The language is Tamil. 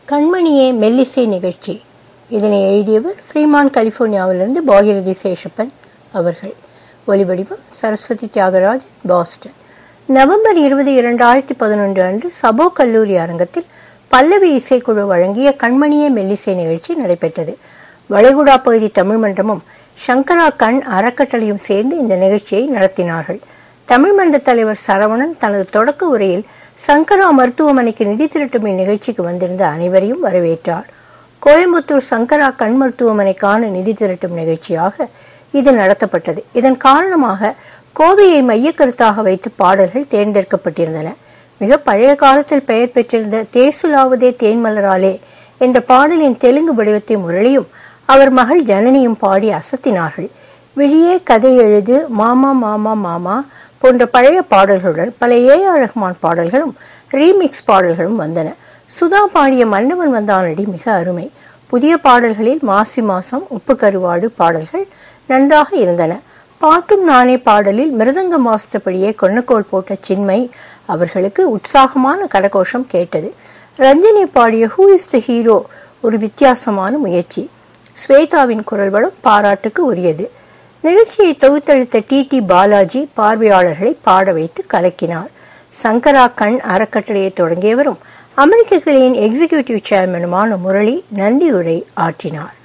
கண்மணியே மெல்லிசை நிகழ்ச்சி இதனை எழுதியவர் ஃப்ரீமான் கலிபோர்னியாவிலிருந்து பாகிரதி சேஷப்பன் அவர்கள் ஒலிவடிவம் சரஸ்வதி தியாகராஜ் பாஸ்டன் நவம்பர் இருபது இரண்டாயிரத்தி பதினொன்று அன்று சபோ கல்லூரி அரங்கத்தில் பல்லவி இசைக்குழு வழங்கிய கண்மணியே மெல்லிசை நிகழ்ச்சி நடைபெற்றது வளைகுடா பகுதி தமிழ் மன்றமும் சங்கரா கண் அறக்கட்டளையும் சேர்ந்து இந்த நிகழ்ச்சியை நடத்தினார்கள் தமிழ் மன்ற தலைவர் சரவணன் தனது தொடக்க உரையில் சங்கரா மருத்துவமனைக்கு நிதி திரட்டும் இந்நிகழ்ச்சிக்கு வந்திருந்த அனைவரையும் வரவேற்றார் கோயம்புத்தூர் சங்கரா கண் மருத்துவமனைக்கான நிதி திரட்டும் நிகழ்ச்சியாக இது நடத்தப்பட்டது இதன் காரணமாக கோவையை மையக்கருத்தாக வைத்து பாடல்கள் தேர்ந்தெடுக்கப்பட்டிருந்தன மிக பழைய காலத்தில் பெயர் பெற்றிருந்த தேசுலாவதே தேன்மலராலே என்ற பாடலின் தெலுங்கு வடிவத்தை முரளியும் அவர் மகள் ஜனனியும் பாடி அசத்தினார்கள் விழியே கதை எழுது மாமா மாமா மாமா போன்ற பழைய பாடல்களுடன் பல ஏ ஆர் ரஹ்மான் பாடல்களும் ரீமிக்ஸ் பாடல்களும் வந்தன சுதா பாடிய மன்னவன் வந்தானடி மிக அருமை புதிய பாடல்களில் மாசி மாசம் உப்பு கருவாடு பாடல்கள் நன்றாக இருந்தன பாட்டும் நானே பாடலில் மிருதங்கம் வாசித்தபடியே கொன்னக்கோல் போட்ட சின்மை அவர்களுக்கு உற்சாகமான கரகோஷம் கேட்டது ரஞ்சனி பாடிய ஹூ இஸ் த ஹீரோ ஒரு வித்தியாசமான முயற்சி ஸ்வேதாவின் குரல் வளம் பாராட்டுக்கு உரியது நிகழ்ச்சியை தொகுத்தளித்த டி டி பாலாஜி பார்வையாளர்களை பாட வைத்து கலக்கினார் சங்கரா கண் அறக்கட்டளையை தொடங்கியவரும் அமெரிக்க கிளையின் எக்ஸிகியூட்டிவ் சேர்மனுமான முரளி நன்றியுரை ஆற்றினார்